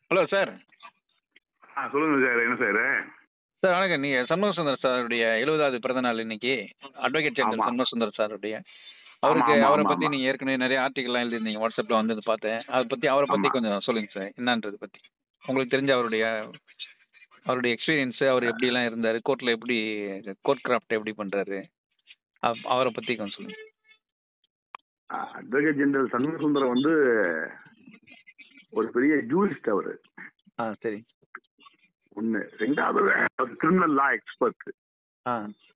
Hello sir ஆ சொல்லுங்க sir என்ன sir sir வணக்கம் நீங்கள் சண்முக சுந்தர் சாருடைய எழுபதாவது பிறந்த நாள் இன்னைக்கு அட்வொகேட் ஜெனரல் ஆமா. சண்முக சுந்தர் சாருடைய அவருக்கு ஆமா, அவரை ஆமா, பற்றி ஆமா. நீங்கள் ஏற்கனவே நிறைய ஆர்டிகல்லாம் எழுதிருந்தீங்க வாட்ஸ்அப்பில் வந்து பார்த்தேன் அதை பற்றி அவரை பற்றி ஆமா. கொஞ்சம் சொல்லுங்கள் சார் என்னன்றதை பற்றி உங்களுக்கு தெரிஞ்ச அவருடைய அவருடைய எக்ஸ்பீரியன்ஸு அவர் எப்படிலாம் இருந்தார் கோர்ட்டில் எப்படி கோர்ட் கிராஃப்ட் எப்படி பண்ணுறாரு அவரை பற்றி கொஞ்சம் சொல்லுங்கள் அட்வொகேட் ஜெனரல் சண்முக சுந்தரம் வந்து ஒரு பெரிய ஜூரிஸ்ட் அவரு ஆ சரி ஒண்ணு ரெண்டாவது ஒரு கிரிமினல் லா எக்ஸ்பர்ட் ஆ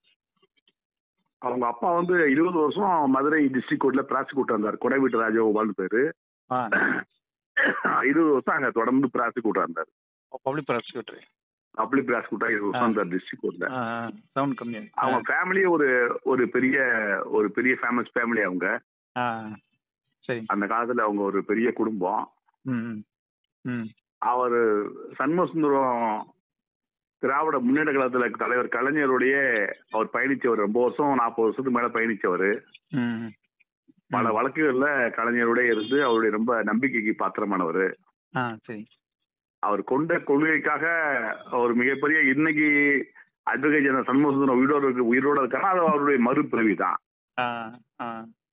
அவங்க அப்பா வந்து இருபது வருஷம் மதுரை டிஸ்ட்ரிக்ட் கோர்ட்ல ப்ராசிக்யூட்டர் இருந்தார் கொடை வீட்டு ராஜகோபால்னு பேரு ஆ இருபது வருஷம் அங்க தொடர்ந்து ப்ராசிக்யூட்டர் இருந்தார் பப்ளிக் ப்ராசிக்யூட்டர் பப்ளிக் ப்ராசிக்யூட்டர் இருபது வருஷம் இருந்தார் டிஸ்ட்ரிக்ட் கோர்ட்ல ஆ சவுண்ட் கம்மி அவங்க ஃபேமிலியே ஒரு ஒரு பெரிய ஒரு பெரிய ஃபேமஸ் ஃபேமிலி அவங்க ஆ சரி அந்த காலத்துல அவங்க ஒரு பெரிய குடும்பம் ம் ம் ம் அவர் சண்முக சுந்தரம் திராவிட முன்னேற்ற கழகத்துல தலைவர் கலைஞருடைய அவர் பயணிச்சவர் ரொம்ப வருஷம் நாற்பது வருஷத்துக்கு மேல பயணிச்சவர் ம் பல வழக்குகள்ல கலைஞருடைய இருந்து அவருடைய ரொம்ப நம்பிக்கைக்கு பாத்திரமானவர் ஆ சரி அவர் கொண்ட கொள்கைக்காக அவர் மிகப்பெரிய இன்னைக்கு அட்வொகேட் ஜெனரல் சண்முக சுந்தரம் உயிரோடு இருக்கு உயிரோடு இருக்காருன்னா அது அவருடைய மறுபிறவி தான் ஆ ஆ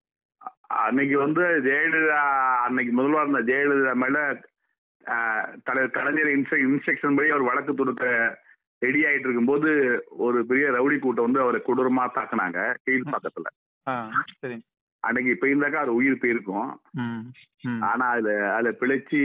அன்னைக்கு வந்து ஜெயலலிதா அன்னைக்கு முதல்வர் இருந்த ஜெயலலிதா மேல ஆஹ், தலைவர் கலைஞர் இன்ஸ்ட்ர இன்ஸ்ட்ரக்ஷன் படி அவர் வழக்கு தொடுக்க ரெடி ஆயிட்டு இருக்கும்போது ஒரு பெரிய ரவுடி கூட்டம் வந்து அவரை கொடூரமா தாக்குனாங்க கீழ் பக்கத்துல ஆ சரி அன்னைக்கு போயிருந்தாக்கா அது உயிர் போயிருக்கும் ம் ம் ஆனா அதுல அதுல பிழைச்சி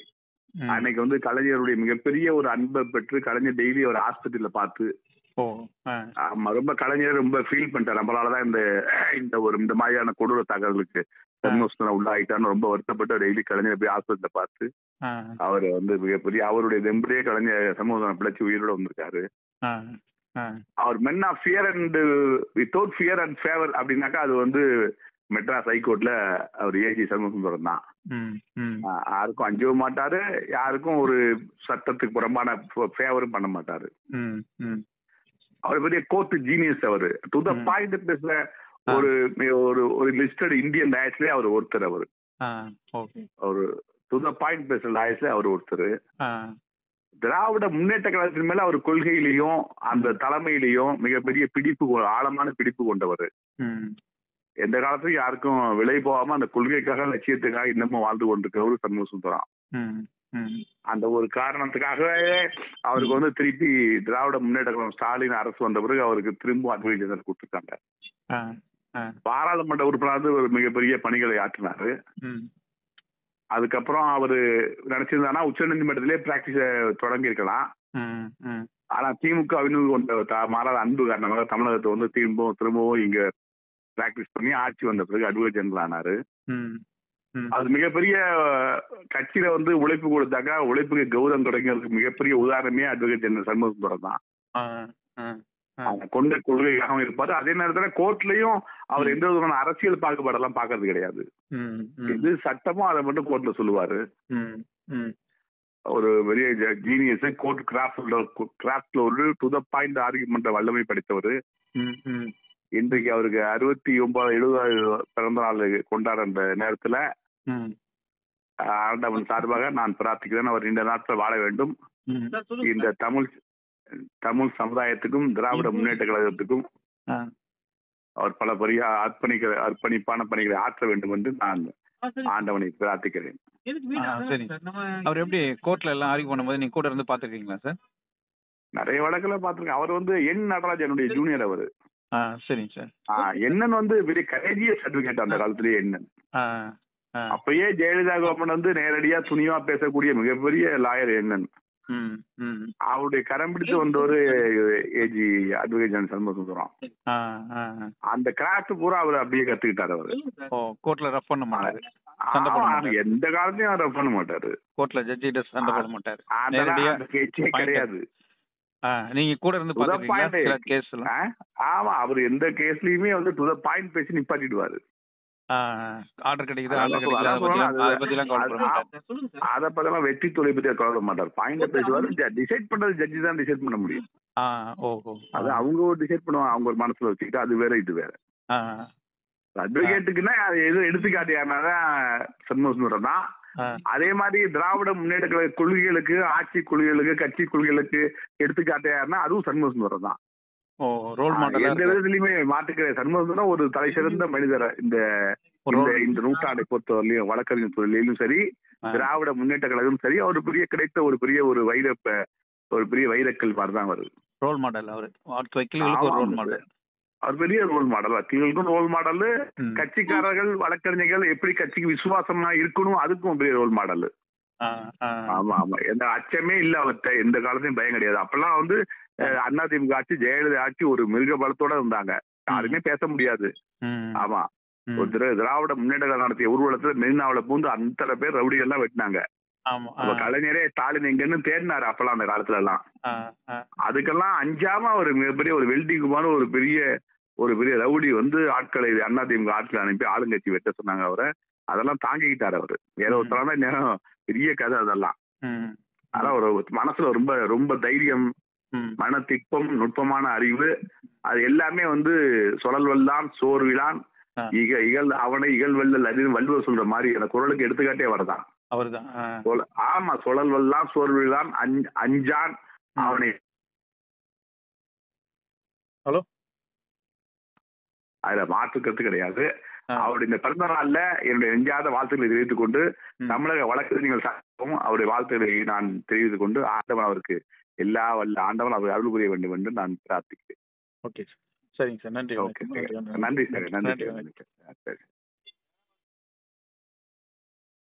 ம். அன்னைக்கு வந்து கலைஞருடைய மிகப்பெரிய ஒரு அன்பை பெற்று கலைஞர் டெய்லி அவர் ஹாஸ்பிட்டல்ல பார்த்து ஓ ஆ ஆமா, ரொம்ப கலைஞர் ரொம்ப ஃபீல் பண்ணிட்டார் நம்மளாலதான் இந்த இந்த ஒரு இந்த மாதிரியான கொடூர தாக்குதலுக்கு சண்முகசுந்தரம் உள்ளாயிட்டான்னு ரொம்ப வருத்தப்பட்டு டெய்லி கலைஞர் போய் ஹாஸ்பிட்டல்ல பார்த்து ஆ அவர் வந்து மிகப்பெரிய அவருடைய தெம்புடைய கலைஞர் சமூகம் பிழைச்சி உயிரோட வந்திருக்காரு ஆ ஆ அவர் men of fear and without fear and favour அப்படின்னாக்கா அது வந்து மெட்ராஸ் ஹைகோர்ட்ல அவர் ஏஜி சண்முகசுந்தரம் தான் ம் ம் ஆஹ் யாருக்கும் அஞ்சவும் மாட்டாரு யாருக்கும் ஒரு சட்டத்துக்கு புறம்பான ஃபேவரும் பண்ண மாட்டாரு ம் ம் அவர் பெரிய கோர்ட் ஜீனியஸ் அவரு டு த ம். பாயிண்ட் பேசுற ஒரு ஒரு ஒரு லிஸ்டட் இந்தியன் லாயர்ஸ்லயே அவர் ஒருத்தர் அவர் ஆ ஓகே அவர் டு த பாயிண்ட் பேசுற லாயர்ஸ்ல அவர் ஒருத்தர் ஆ திராவிட முன்னேற்ற கழகத்தின் மேல அவர் கொள்கையிலையும் அந்த தலைமையிலையும் மிகப்பெரிய பிடிப்பு கொ- ஆழமான பிடிப்பு கொண்டவர் ம் எந்த காலத்துலயும் யாருக்கும் விலை போகாம அந்த கொள்கைக்காக லட்சியத்துக்காக இன்னமும் வாழ்ந்து கொண்டிருக்கிறவர் சண்முக சுந்தரம் ம் ம் அந்த ஒரு காரணத்துக்காகவே அவருக்கு வந்து திருப்பி திராவிட முன்னேற்ற கழகம் ஸ்டாலின் அரசு வந்த பிறகு அவருக்கு திரும்ப அட்வைஸ் ஜெனரல் கொடுத்துருக்காங்க ஆ ஆ பாராளுமன்ற உறுப்பினர் வந்து ஒரு மிகப்பெரிய பணிகளை ஆற்றினாரு ம் அதுக்கப்புறம் அவரு நினைச்சிருந்தானா உச்ச நீதிமன்றத்திலே பிராக்டிஸ தொடங்கி இருக்கலாம் ம் ம் ஆனா திமுக அவினு கொண்ட த- மாறாத அன்பு காரணமாக தமிழகத்தை வந்து திரும்பவும் திரும்பவும் இங்க பிராக்டிஸ் பண்ணி ஆட்சி வந்த பிறகு அட்வொகேட் ஜெனரல் ஆனாரு ம் ம் அது மிகப்பெரிய அஹ், கட்சியில வந்து உழைப்பு கொடுத்தாக்கா உழைப்புக்கு கௌரவம் கிடைக்கிறதுக்கு மிகப்பெரிய உதாரணமே அட்வொகேட் ஜெனரல் சண்முக சுந்தரம் தான் ஆ ஆ ஆ அவங்க கொண்ட கொள்கையாகவும் இருப்பாரு அதே நேரத்துல கோர்ட்லயும் அவர் எந்த விதமான அரசியல் பாகுபாடெல்லாம் பாக்குறது கிடையாது ம் ம் இது சட்டமோ அதை மட்டும் கோர்ட்ல சொல்லுவாரு ம் ம் ஒரு பெரிய ஜீனியஸ் கோர்ட் கிராஃப்ட்ல கிராஃப்ட்ல ஒரு டு த பாயிண்ட் ஆர்குமெண்ட் வல்லமை படித்தவர் ம் ம் இன்றைக்கு அவருக்கு அறுபத்தி ஒன்பது எழுபதாவது பிறந்த நாள் கொண்டாடுற அந்த நேரத்துல ம் அஹ், ஆண்டவன் சார்பாக நான் பிரார்த்திக்கிறேன் அவர் இந்த நாட்டில் வாழ வேண்டும் ம் இந்த தமிழ் தமிழ் சமுதாயத்துக்கும் திராவிட முன்னேற்ற கழகத்துக்கும் ஆ அவர் பல பெரிய அர்ப்பணிக்க அர்ப்பணிப்பான பணிகளை ஆற்ற வேண்டும் என்று நான் ஆண்டவனை பிரார்த்திக்கிறேன் ஆ சரி அவர் எப்படி கோர்ட்ல எல்லாம் ஆர்கியூ பண்ணும்போது நீங்க கூட இருந்து பாத்துருக்கீங்களா சார் நிறைய வழக்குல பார்த்திருக்கேன் அவர் வந்து என் நடராஜனுடைய ஜூனியர் அவர் ஆ சரிங்க சார் என்னன் வந்து பெரிய கரேஜியஸ் சர்டிபிகேட் அந்த காலத்திலேயே என்னன் ஆ ஆ அப்பயே ஜெயலலிதா கவர்மெண்ட் வந்து நேரடியா துணிவா பேசக்கூடிய மிகப்பெரிய லாயர் என்னன் ம் ம் அவருடைய கரம் பிடித்து வந்தவர் AG advocate general Shanmuga Sundaram ஆ ஆ ஆ. அந்த கிராஃப்ட் பூரா அவர் அப்படியே கத்துக்கிட்டாரு அவரு ஓ கோர்ட்ல ரஃப் பண்ண மாட்டாரு சண்டை போட ஆமா, மாட்டாரு. எந்த காலத்தையும் அவர் பண்ண மாட்டாரு கோர்ட்ல ஜட்ஜிட்ட சண்டை போட மாட்டாரு அதெல்லாம் நேரடியா அந்த பேச்சே point கிடையாது ஆ நீங்க கூட இருந்து To the பாத்துருக்கீங்களா point. சில கேஸ் எல்லாம் ஆ? ஆமா அவர் எந்த கேஸ்லயுமே வந்து டு த பாயிண்ட் பேசி நிப்பாட்டிடுவாரு ஆ ஆர்டர் கிடைக்குது அதான் ஆர்டர் கிடைக்குது அதை சொல்றேன், பத்தி அதை அது- பத்தி எல்லாம் கவலைப்பட அது- மாட்டாரு அத பத்திலாம் வெற்றி தொலை பத்தி கவலை மாட்டார் பாயிண்ட பேசுவாரு டிசைட் பண்றது ஜட்ஜி தான் டிசைட் பண்ண முடியும் ஆ ஓஹோ அது அவங்க ஒரு டிசைட் பண்ணுவாங்க அவங்க ஒரு மனசுல வச்சுக்கிட்டு அது வேற இது வேற ஆ அட்வொகேட்டுக்குன்னா அது எதுவும் எடுத்துக்காட்டியாருனாதான் சண்முக சுந்தரம் தான் ஆ. அதே மாதிரி திராவிட முன்னேற்ற கழக கொள்கைகளுக்கு ஆட்சி கொள்கைகளுக்கு கட்சி கொள்கைகளுக்கு எடுத்துக்காட்டு யாருன்னா அதுவும் சண்முக சுந்தரம் தான் ஓ ரோல் மாடலா எந்த விதத்திலயுமே மாற்றுக்கிற சண்முக சுந்தரம் ஒரு தலை சிறந்த மனிதர் இந்த ஒரு இந்த role- இந்த நூற்றாண்டை பொறுத்தவரையிலும் வழக்கறிஞர் தொழிலும் சரி ஆ. திராவிட முன்னேற்ற கழகம் சரி அவர் பெரிய கிடைத்த ஒரு பெரிய ஒரு வைர ப- ஒரு பெரிய வைரக்கல் மாதிரி தான் வருது ரோல் மாடல் அவரு அடுத்த வக்கீல்களுக்கு ஒரு ஆமா, ரோல் ஆமா மாடல் அவர் பெரிய ரோல் மாடல் வக்கீல்களுக்கும் ரோல் மாடல் ம். கட்சிக்காரர்கள் வழக்கறிஞர்கள் எப்படி கட்சிக்கு விசுவாசமா இருக்கணும் அதுக்கும் பெரிய ரோல் மாடல் ஆ, ஆ. ஆமா ஆமா எந்த அச்சமே இல்ல அவர்கிட்ட எந்த காலத்தையும் பயம் கிடையாது அப்பெல்லாம் வந்து அஹ், அதிமுக ஆட்சி ஜெயலலிதா ஆட்சி ஒரு மிருக பலத்தோட இருந்தாங்க யாருமே பேச முடியாது ம். ஆமா ம். ஒரு திரு- திராவிட முன்னேற்ற கழகம் நடத்திய ஊர்வலத்துல மெரினாவுல பூந்து அத்தனை பேர் ரவுடிகள் எல்லாம் வெட்டினாங்க ஆமா ஆ, அப்ப கலைஞரே ஸ்டாலின் எங்கன்னு தேடினாரு அப்பெல்லாம் அந்த காலத்துல எல்லாம் ஆ, ஆ. அதுக்கெல்லாம் அஞ்சாம ஒரு மிகப்பெரிய ஒரு வெல்டிங்குமான ஒரு பெரிய ஒரு பெரிய ரவுடி வந்து ஆட்களை அதிமுக ஆட்களை அனுப்பி ஆளுங்கட்சி வெட்ட சொன்னாங்க அவரை அதெல்லாம் தாங்கிக்கிட்டாரு அவரு வேற ஒருத்தரான நேரம் பெரிய கதை அதெல்லாம் ம். அதான் ஒரு மனசுல ரொம்ப ரொம்ப தைரியம் ம். மனத்திற்பம் நுட்பமான அறிவு அது எல்லாமே வந்து சுழல்வல்லான் சோர்விலான் ஆ. இக இகழ் அவனை இகழ்வல்லல் அறிவு வள்ளுவர் சொல்ற மாதிரி அந்த குரலுக்கு எடுத்துக்காட்டே வரதான் அவர்தான் ஆ. சொல- ஆமா சுழல்வல்லான் சோர்விலான் அஞ்- அஞ்சான் ம். அவனை ஹலோ அதுல மாற்று கருத்து கிடையாது ஆ. அவருடைய இந்த பிறந்த நாள்ல என்னுடைய நெஞ்சாத வாழ்த்துக்களை தெரிவித்துக் கொண்டு ம். தமிழக வழக்கறிஞர்கள் சங்கமும் அவருடைய வாழ்த்துக்களை நான் தெரிவித்துக் கொண்டு ஆண்டவன் அவருக்கு எல்லா வல்ல ஆண்டவன் அவர் அருள் புரிய வேண்டும் என்று நான் பிரார்த்திக்கிறேன் ஓகே சார் சரிங்க சார் நன்றி ஓகே வணக்கம். நன்றி வணக்கம். நன்றி சார் நன்றி நன்றி சார் வணக்கம். நன்றி சார் சரி